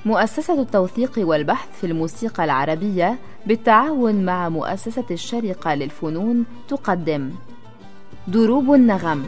مؤسسة التوثيق والبحث في الموسيقى العربية بالتعاون مع مؤسسة الشرقة للفنون تقدم دروب النغم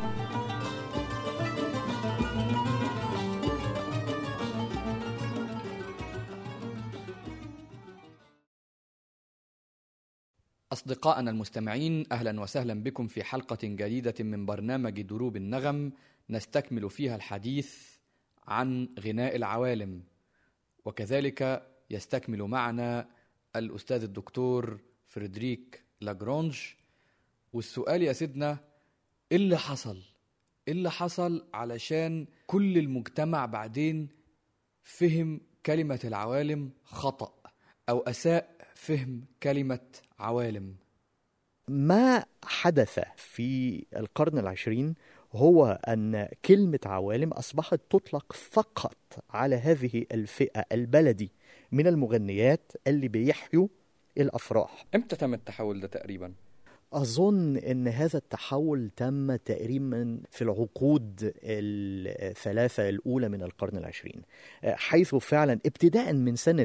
أصدقائنا المستمعين أهلا وسهلا بكم في حلقة جديدة من برنامج دروب النغم نستكمل فيها الحديث عن غناء العوالم وكذلك يستكمل معنا الأستاذ الدكتور فريدريك لاجرونج والسؤال يا سيدنا إيه اللي حصل؟ إيه اللي حصل علشان كل المجتمع بعدين فهم كلمة العوالم خطأ أو أساء فهم كلمة عوالم ما حدث في القرن العشرين هو أن كلمة عوالم أصبحت تطلق فقط على هذه الفئة البلدي من المغنيات اللي بيحيوا الأفراح امتى تم التحول ده تقريبا؟ أظن أن هذا التحول تم تقريبا في العقود الثلاثة الأولى من القرن العشرين حيث فعلا ابتداء من سنة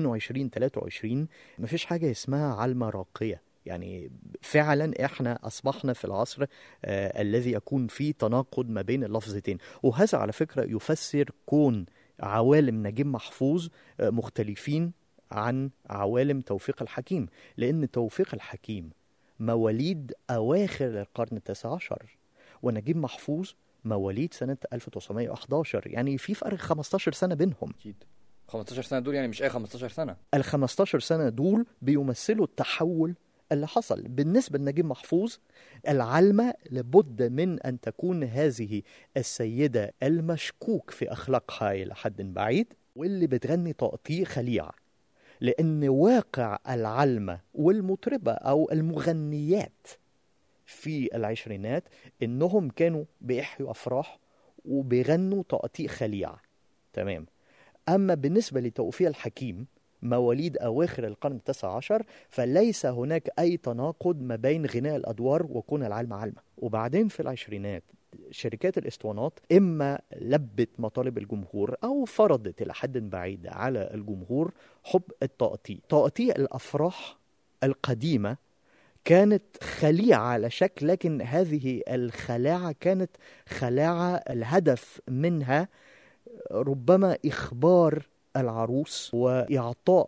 22-23 مفيش حاجة اسمها علمة راقية يعني فعلا احنا اصبحنا في العصر آه الذي يكون فيه تناقض ما بين اللفظتين وهذا على فكره يفسر كون عوالم نجيب محفوظ آه مختلفين عن عوالم توفيق الحكيم لان توفيق الحكيم مواليد اواخر القرن التاسع عشر ونجيب محفوظ مواليد سنه 1911 يعني في فرق 15 سنه بينهم أكيد 15 سنة دول يعني مش أي 15 سنة ال 15 سنة دول بيمثلوا التحول اللي حصل بالنسبة لنجيب محفوظ العلمة لابد من أن تكون هذه السيدة المشكوك في أخلاقها إلى حد بعيد واللي بتغني تقطيع خليع لأن واقع العلمة والمطربة أو المغنيات في العشرينات إنهم كانوا بيحيوا أفراح وبيغنوا تقطيع خليع تمام أما بالنسبة لتوفيق الحكيم مواليد أواخر القرن التاسع عشر فليس هناك أي تناقض ما بين غناء الأدوار وكون العلم علمة وبعدين في العشرينات شركات الاسطوانات إما لبت مطالب الجمهور أو فرضت إلى حد بعيد على الجمهور حب التقطيع تقطيع الأفراح القديمة كانت خليعة على شكل لكن هذه الخلاعة كانت خلاعة الهدف منها ربما إخبار العروس وإعطاء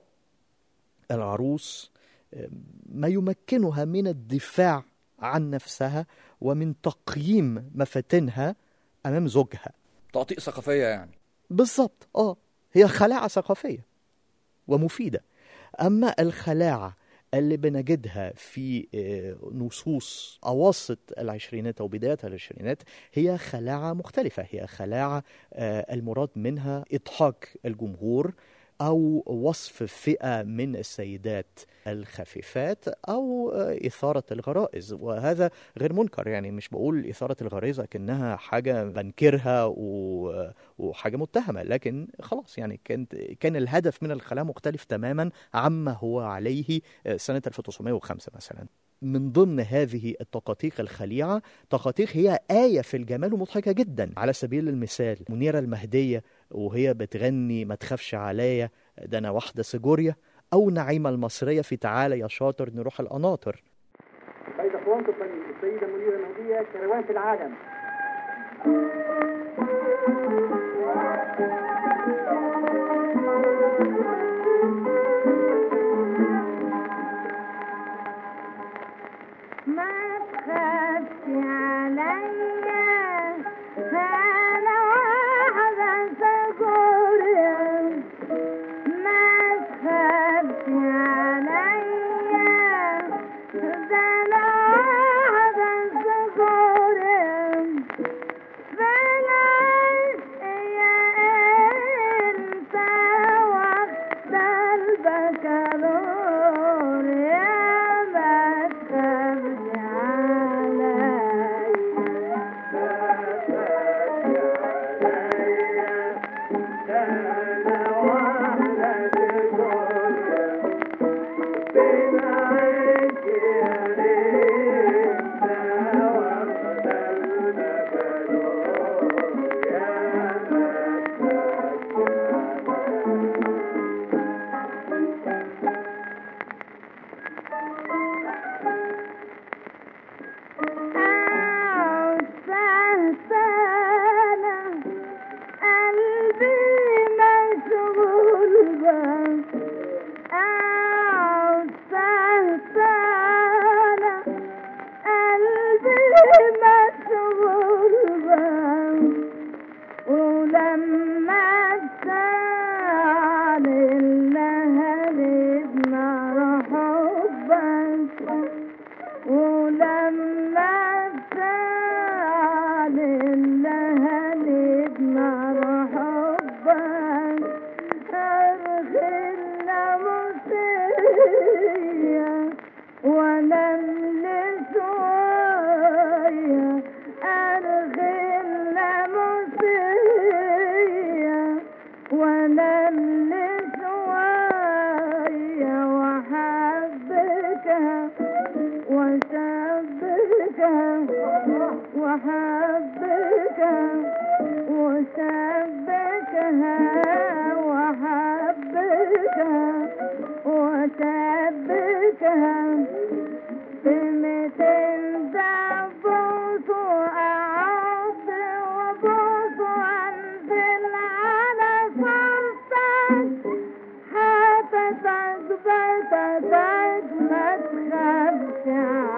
العروس ما يمكنها من الدفاع عن نفسها ومن تقييم مفاتنها أمام زوجها تقطيع ثقافية يعني بالضبط آه هي خلاعة ثقافية ومفيدة أما الخلاعة اللي بنجدها في نصوص أواسط العشرينات أو بدايات العشرينات هي خلاعة مختلفة هي خلاعة المراد منها إضحاك الجمهور أو وصف فئة من السيدات الخفيفات أو إثارة الغرائز وهذا غير منكر يعني مش بقول إثارة الغرائز لكنها حاجة بنكرها وحاجة متهمة لكن خلاص يعني كانت كان الهدف من الخلاء مختلف تماما عما هو عليه سنة 1905 مثلا من ضمن هذه التقاطيق الخليعة تقاطيق هي آية في الجمال ومضحكة جدا على سبيل المثال منيرة المهدية وهي بتغني ما تخافش عليا ده أنا واحدة سجوريا أو نعيمة المصرية في تعالى يا شاطر نروح القناطر بيد أخوانكم السيدة منيرة المهدية كروان في العالم ما تخافش عليا انا واحدة سجورة ما تخافش عليا ده انا واحدة سجورة بلاش يا انت واخدة البكالور يا ما تخافش عليا وحبكها وسبكها وحبكها وسبكها بمثل دبوس وأعض وبوس وأنزل على صرصك حتتك بتتك ما تخافش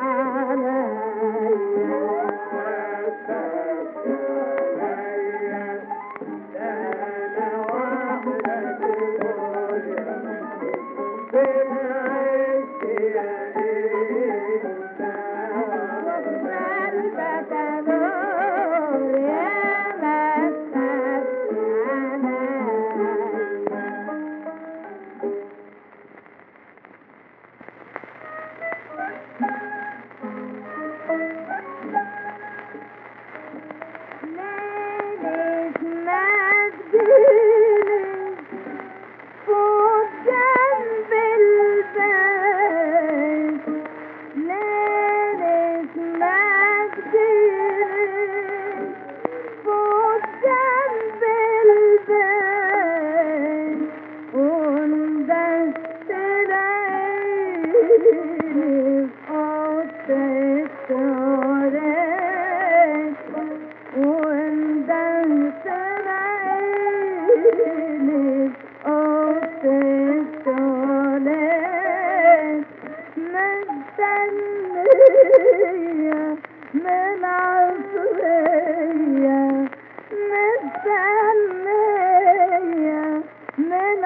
ليلة ما تجيلي فوق جنب البيت ليلة ما تجيلي فوق جنب البيت وندست العيني فوق التوريت وندست العيني فوق التوريت مستنية من عصرية مستنية من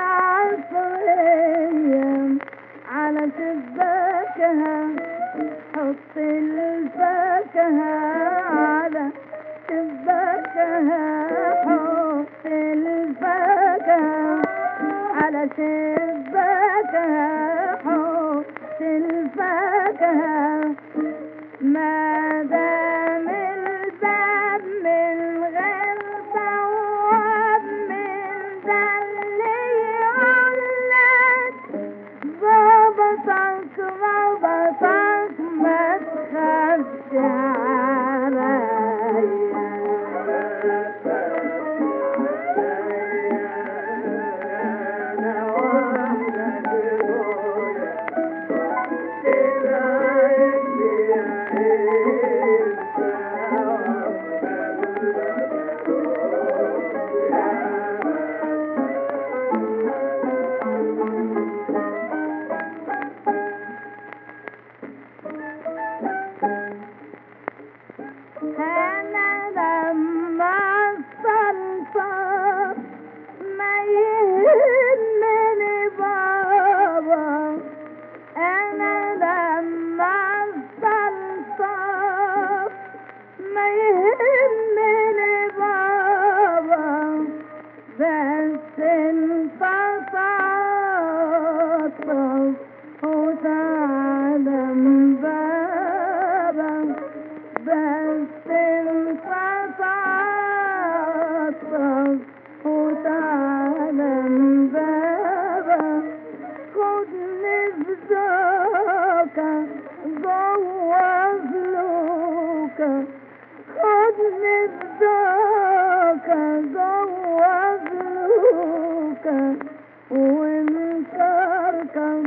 عصرية على شباكها حط الفاكهة على شباكها حط الفاكهة على شباكها حط الفاكهة ما دام الباب من غير بواب من ذا اللي يقولك ظبطك ظبطك ما تخافش أنا لما السلطة ما يهمني بابا أنا لما السلطة ما يهمني بابا بس انتصرت وتعلم بابا بس انتصرت وتعلم بابا خدني بذوقك جوا فلوكك خدني بذوقك جوا فلوكك وانكركم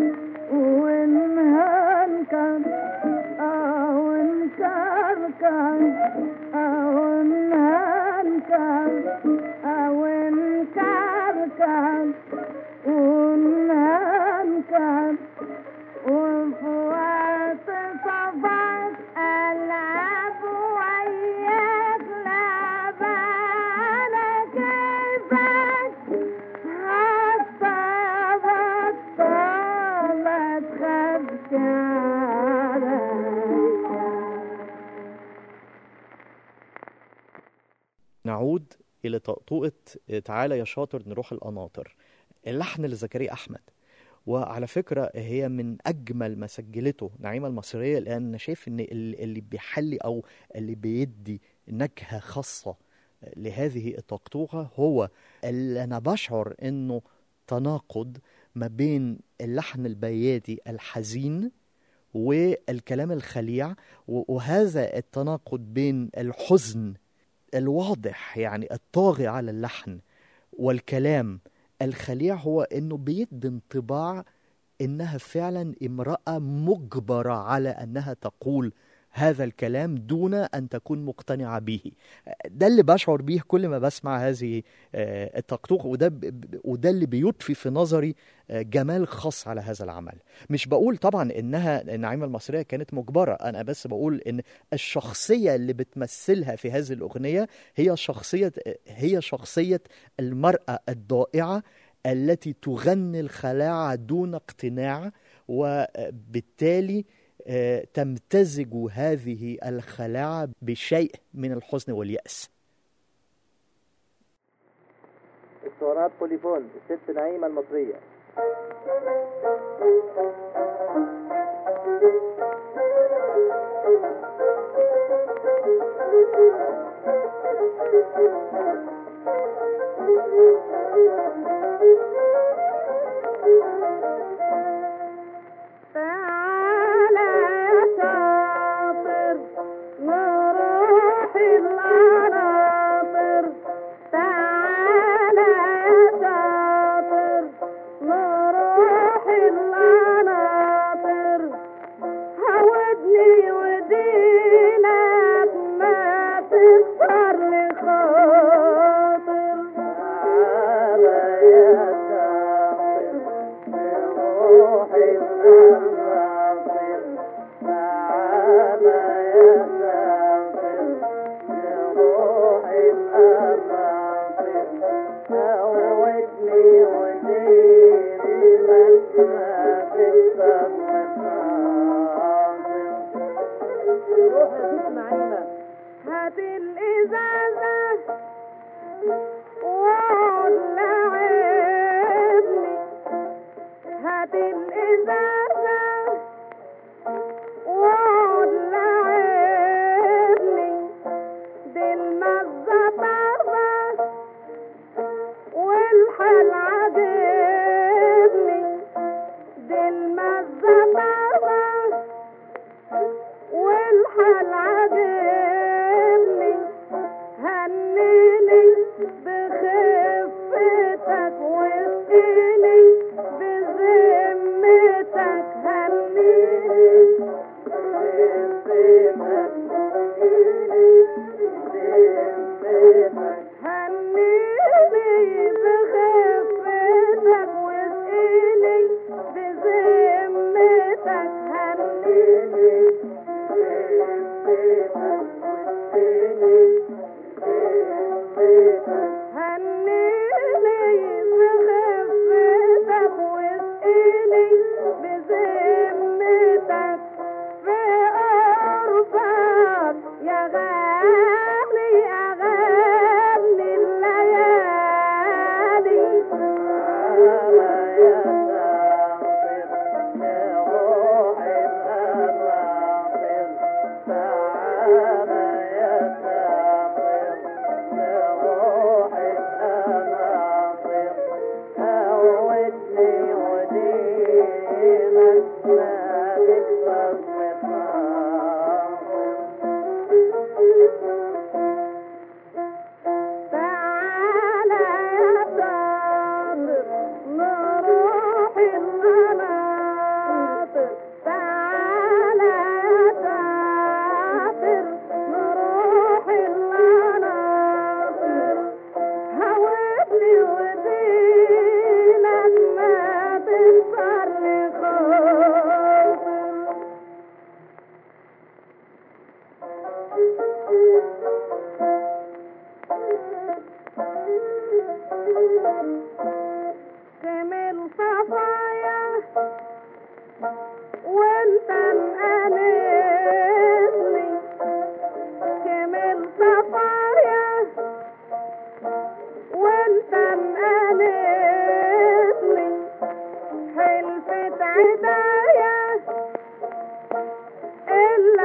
وانهانكم او انكركم او انهانكم او انكركم وانهانكم وفوات صفات ألعب وياك لعب على كيفك حتى بطل ما تخافش عليا نعود إلى طقطقة تعالى يا شاطر نروح القناطر اللحن لزكريا أحمد وعلى فكرة هي من أجمل ما سجلته نعيمة المصرية لأن أنا شايف إن ال- اللي بيحلي أو اللي بيدي نكهة خاصة لهذه الطقطوقة هو اللي أنا بشعر إنه تناقض ما بين اللحن البياتي الحزين والكلام الخليع و- وهذا التناقض بين الحزن الواضح يعني الطاغي على اللحن والكلام الخليع هو انه بيدي انطباع انها فعلا امراه مجبره على انها تقول هذا الكلام دون ان تكون مقتنعه به ده اللي بشعر بيه كل ما بسمع هذه آه، التقطوق وده ب- ب- وده اللي بيضفي في نظري آه، جمال خاص على هذا العمل مش بقول طبعا انها النعيمه المصريه كانت مجبره انا بس بقول ان الشخصيه اللي بتمثلها في هذه الاغنيه هي شخصيه هي شخصيه المراه الضائعه التي تغني الخلاعه دون اقتناع وبالتالي آه، تمتزج هذه الخلاعه بشيء من الحزن والياس اسطوانات بوليفون الست نعيمة المصرية تعالى يا شاطر نروح القناطر تعالى يا شاطر نروح القناطر هودني ودينك ما تكسر لي خاطر تعالى يا شاطر نروح القناطر تعالى يا شاطر نروح القناطر هودني وديني بس ما تكسر مخاطر روح يا ست نعيمة هات الإزازة وعد لعبني هات الإزازة وعد لعبني دي المزة طربة والحل عجبني دي المزة طربة والحل عجبني هنيني بخفتك واسقيني بذمتك هنيني هنيني بخفتك واسقيني بذمتك هنيني هنيني بخفتك واسقيني بذمتك في قربك يا غالي أغاني الليالي تعالى يا شاطر نروح القناطر تعالى يا شاطر نروح القناطر هودني ودينك ما تكسر مخاطر تعالى يا شاطر نروح المناطر تعالى يا شاطر نروح المناطر هودني ودينك ما تكسر لي خاطر كمل صفايا وانت مقالسني كمل صفايا وانت مقالسني حلفت عدايا إلا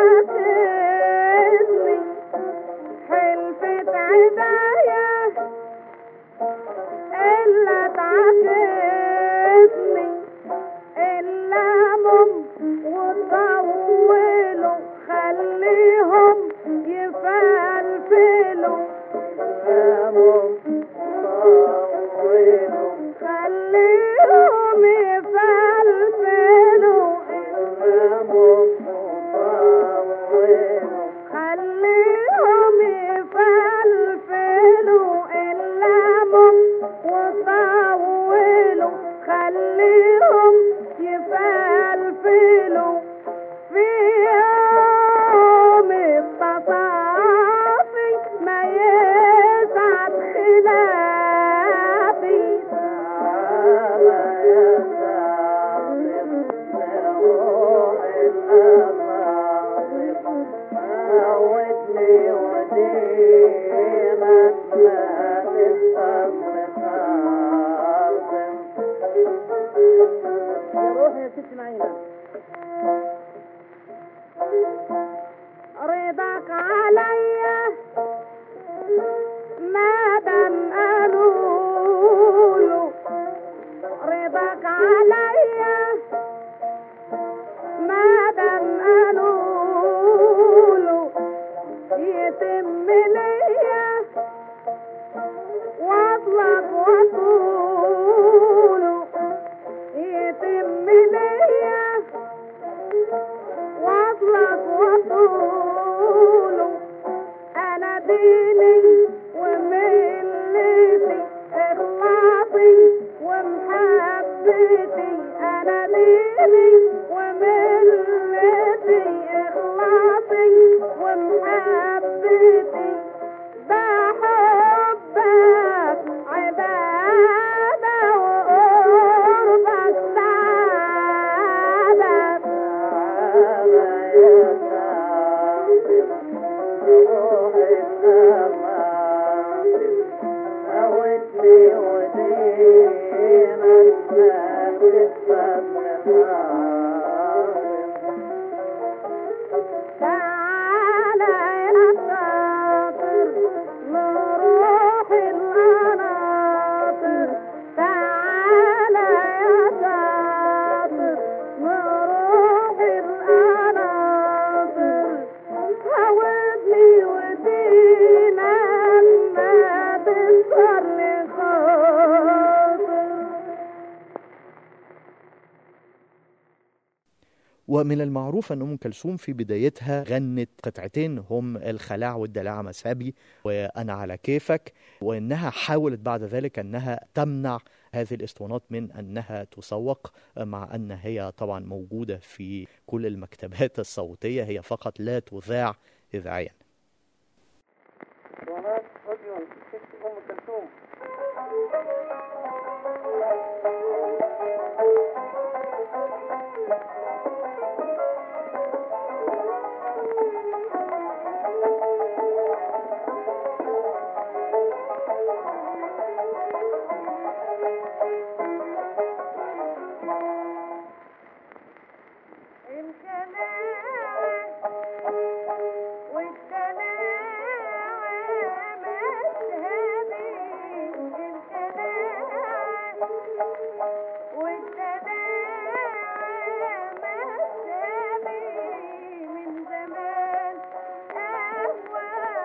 تعاتبني حلفت عدايا خليهم يفلفلوا خليهم يفلفلوا خليهم يفلفلوا اللمم وطولوا خليهم يفلفلوا في يوم التصافي ما يسعد خلافي روح يا ست معينة رضاك عليا ما دام قالوا رضاك عليا ما دام قالوا يتم ليا واطلب وطوله يتم ليا واطلق وطوله انا ديني وملتي اخلاصي ومحبتي انا ديني وملتي اخلاصي ومحبتي بحبك عبادة وقربك سعادة تعالى يا شاطر نروح القناطر تعالى يا شاطر نروح القناطر هودني ودينا ما تسهر لخاطر ومن المعروف أن أم كلثوم في بدايتها غنت قطعتين هم الخلاع والدلاعة مسابي وأنا على كيفك وأنها حاولت بعد ذلك أنها تمنع هذه الاسطوانات من أنها تسوق مع أن هي طبعا موجودة في كل المكتبات الصوتية هي فقط لا تذاع إذاعيا اسطوانات اوديو ست ام كلثوم الخلاعة والدلاعة مذهبي الخلاعة والدلاعة مذهبي من زمان أهوى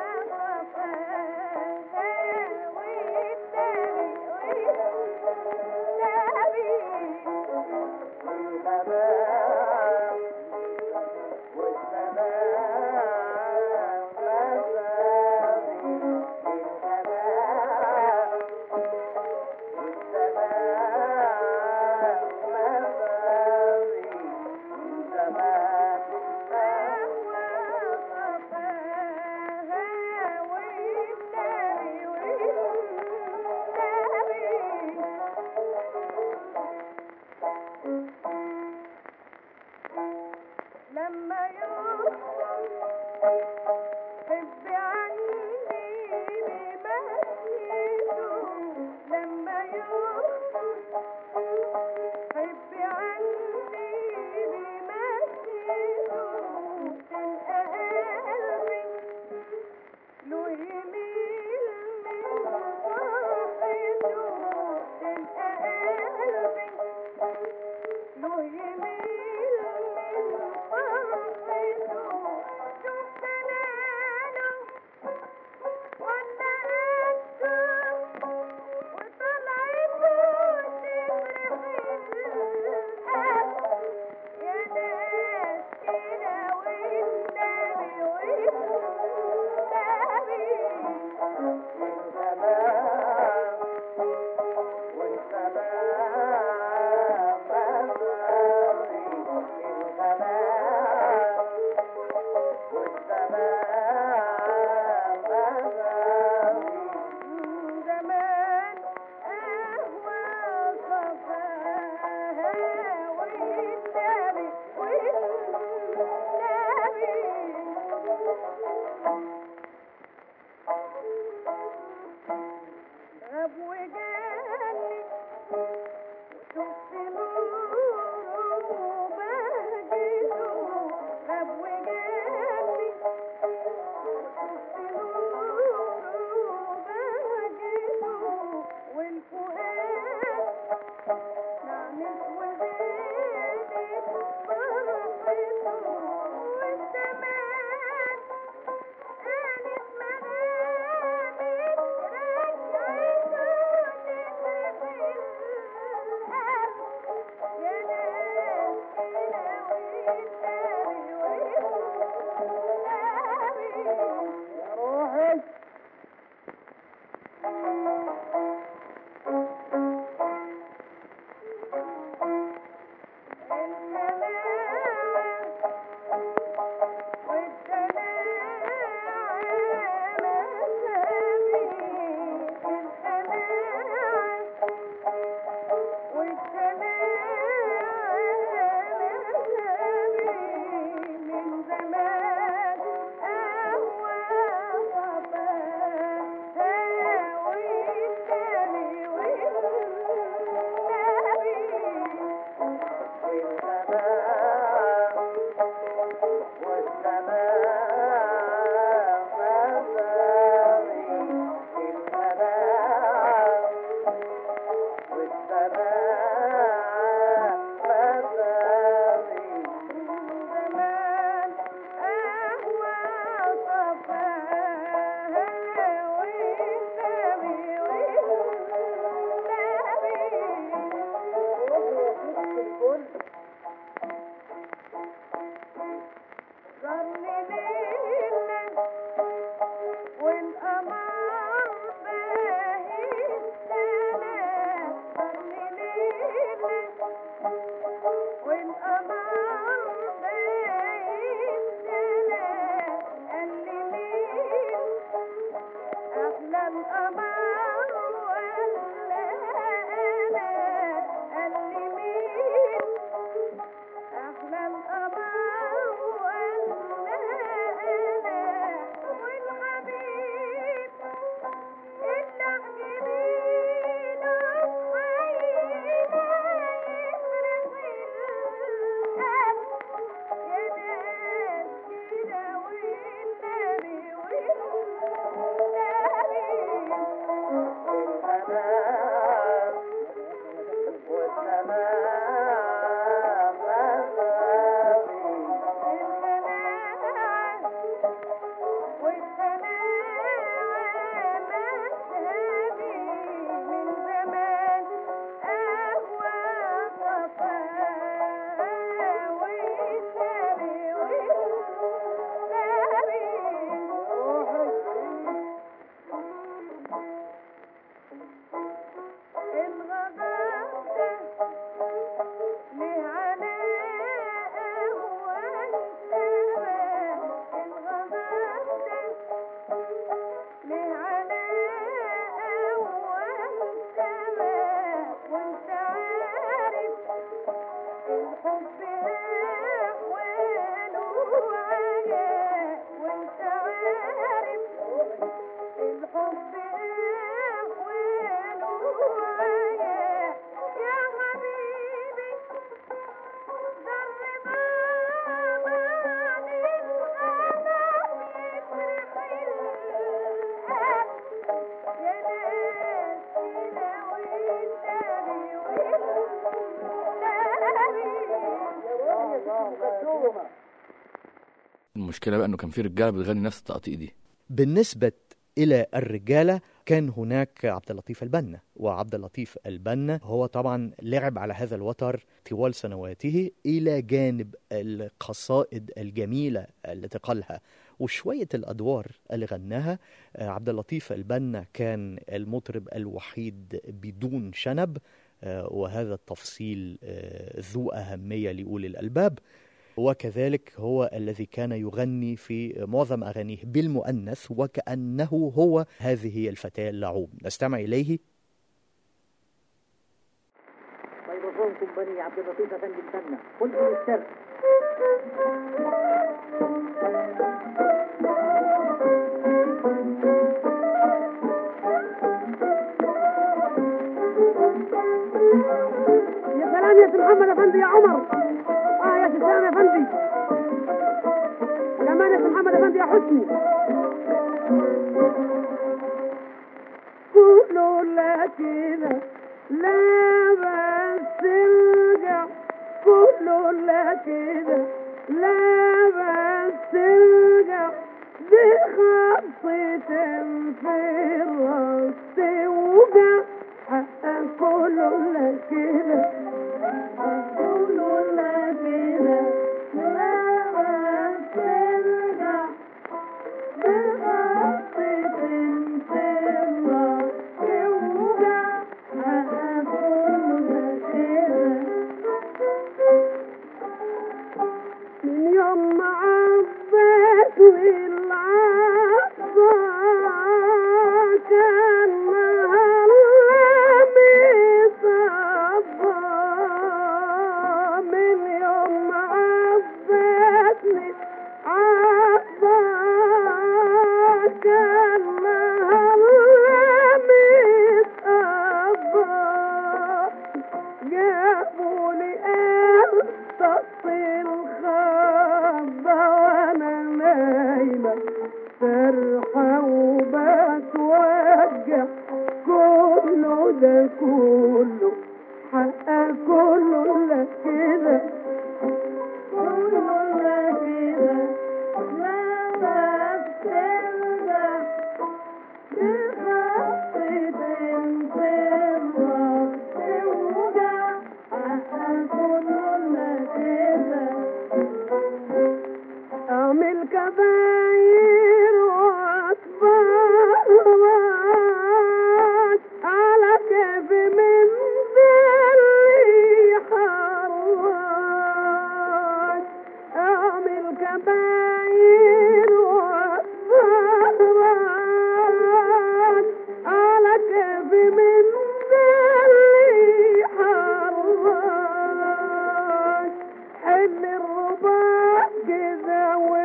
صفاها والنبي والنبي لما يخرج حب عني بمشيته لما يخرج حب عني بمشيته تلقى قلبي له يميل من فرحته تلقى قلبي له يميل من فرحته المشكله بقى انه كان في رجاله بتغني نفس التقطيع دي بالنسبة إلى الرجالة كان هناك عبد اللطيف البنا وعبد اللطيف البنا هو طبعا لعب على هذا الوتر طوال سنواته إلى جانب القصائد الجميلة التي قالها وشوية الأدوار اللي غناها آه، عبد اللطيف البنا كان المطرب الوحيد بدون شنب آه، وهذا التفصيل آه، ذو أهمية لأولي الألباب وكذلك هو الذي كان يغني في معظم أغانيه بالمؤنث وكأنه هو هذه الفتاة اللعوب نستمع إليه ميكروفونكم بني عبد اللطيف افندي الفنة قلت من الشرق يا سلام يا سي محمد افندي يا عمر اه يا سي سلام يا افندي كمان يا سي محمد افندي يا حسني قولوا لا كده لا بس ارجع قولوا لا كده لا بس ارجع دي خطة في الراس توجع حقك قولوا لا كده قولوا لا كده لا بس ارجع من يوم ما عبيت والعصا كان مهرمي صبا من يوم ما عبيتني عصا كان مهرمي صبا جابوا لي قرطة الخضة وانا نايمة فرحة وبتوجع كله ده كله حقق كله لا كده كله لا كده لا بس ترجع أعمل كباير وأصبرات على كيف من ذلي حرات أعمل كباير وأصبرات على كيف من ذلي حرات حل الرباط كذا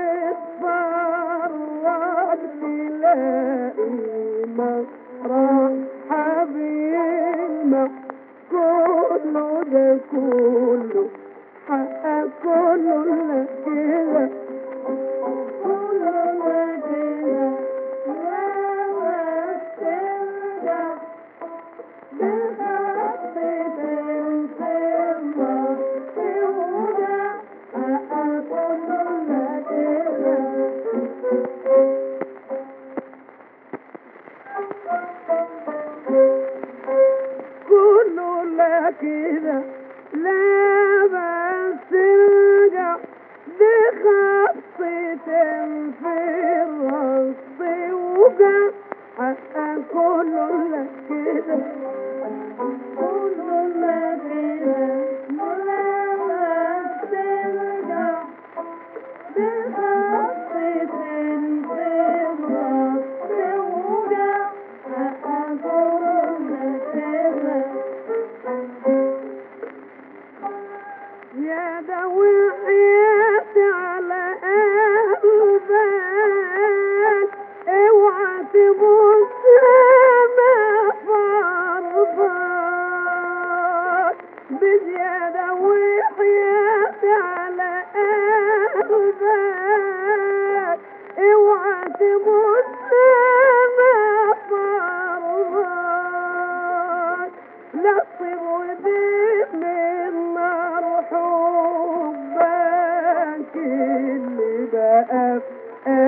واتفرج تلاقي مفرح حبيبنا كله ده كله حقق كله لا كده كله لا كده لا بس ترجع كله لا كده لا بس ارجع دي خطة في الراس وجع حقق كله لا كده كله لا كده لا بس ارجع دي خطة في الراس وجع حقق كله لا كده يا دوي حياتي على قلبك اوعى تبص ما فرضك بزيادة وحياتي على قلبك اوعى تبص ما فرضك لا تصيب ودي من نار حبك اللي بقى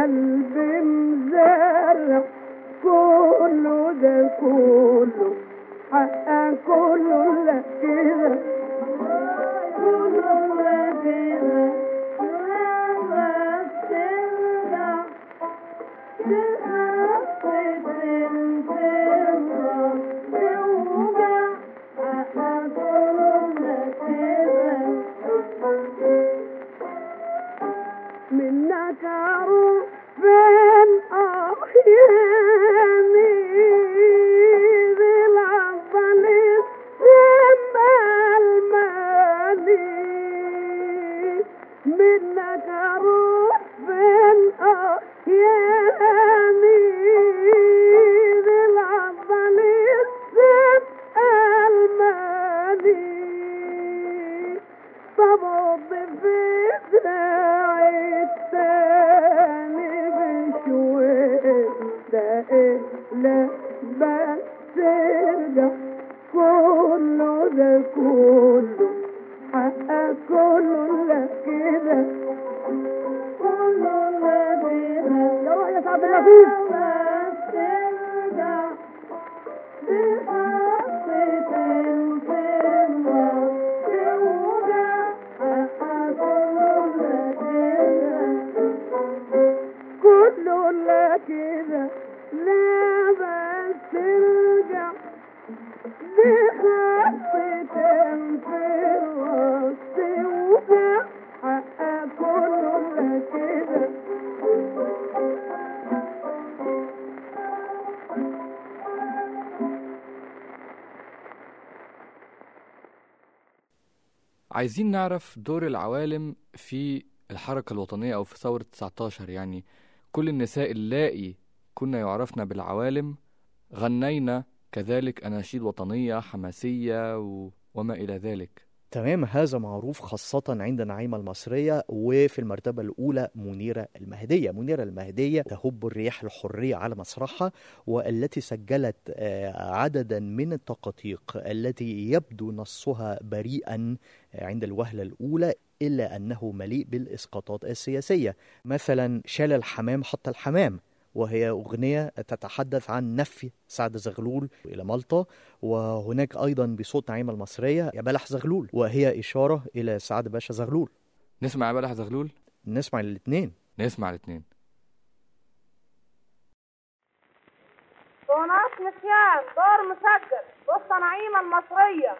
قلبي مزرع كله ده كله حقك كله لا كده كله لا كده لا ترجع منك اروح فين احياني بالعضل السما المالي منك اروح فين احياني بالعضل السما المالي طبعا في دراعي التاني بشوية ده إيه لا بس ترجع كله ده كله حقك كله لا كده كله لا كده يا روح يا سعد اللطيف بس ترجع كله لا كده لا بس ترجع لخطتين في الوسط وفوق حقك كله لا كده عايزين نعرف دور العوالم في الحركة الوطنية أو في ثورة 19 يعني كل النساء اللائي كنا يعرفن بالعوالم غنينا كذلك أناشيد وطنية حماسية و... وما إلى ذلك تمام هذا معروف خاصة عند نعيمة المصرية وفي المرتبة الأولى منيرة المهدية منيرة المهدية تهب الرياح الحرية على مسرحها والتي سجلت آه، عددا من التقاطيق التي يبدو نصها بريئا عند الوهلة الأولى إلا أنه مليء بالإسقاطات السياسية مثلا شال الحمام حط الحمام وهي أغنية تتحدث عن نفي سعد زغلول إلى مالطا وهناك أيضا بصوت نعيمة المصرية يا بلح زغلول وهي إشارة إلى سعد باشا زغلول نسمع يا بلح زغلول نسمع الاثنين نسمع الاثنين دونات نسيان دور مسجل قصة نعيمة المصرية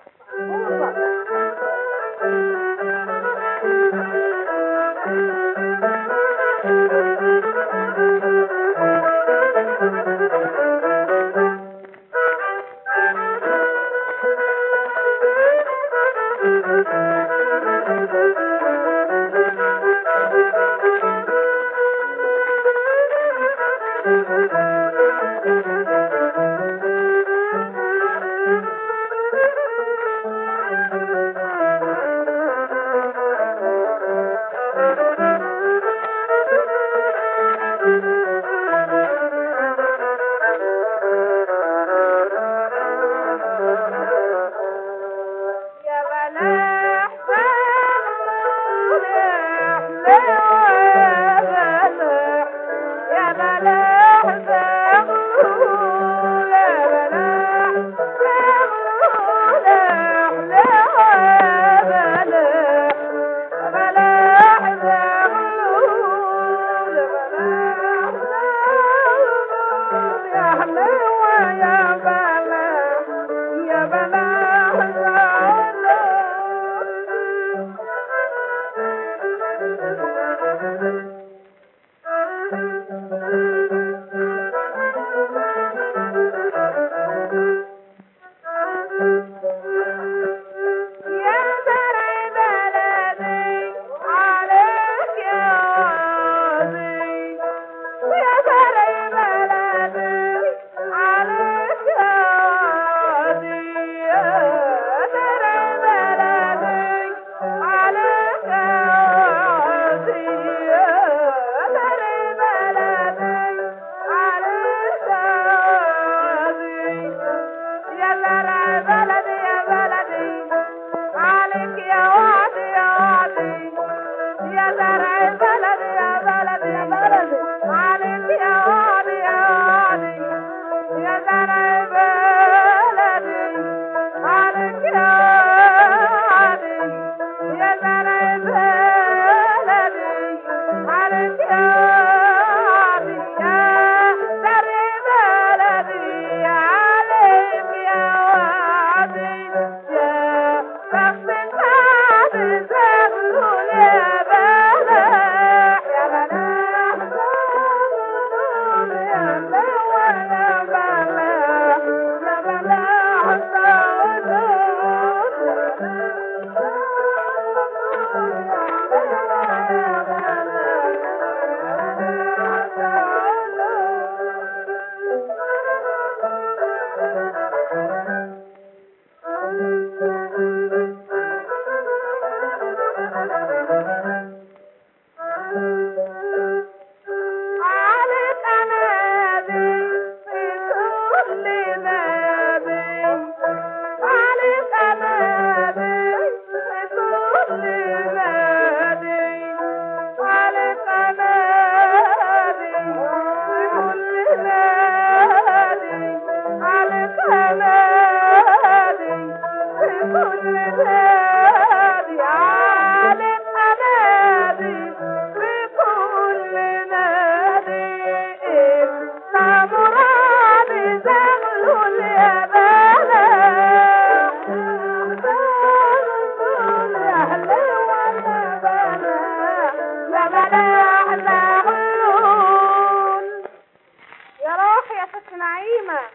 الحمام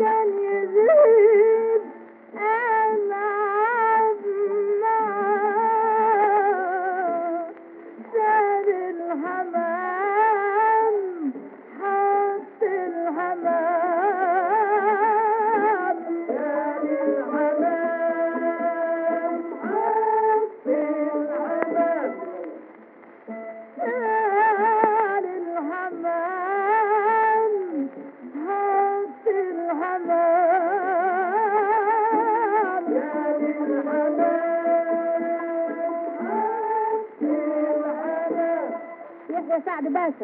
عشان يزيد العظمة سال الهمام حط الهمام سال الهمام حط الهمام سال الهمام حط الهمام سال الهمام حط الهمام يحيى سعد باشا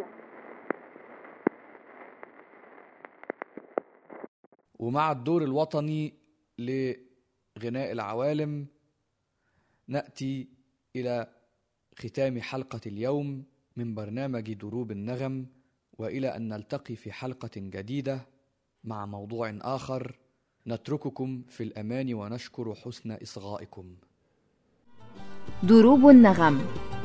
ومع الدور الوطني لغناء العوالم ناتي الى ختام حلقه اليوم من برنامج دروب النغم والى ان نلتقي في حلقه جديده مع موضوع اخر نترككم في الامان ونشكر حسن اصغائكم دروب النغم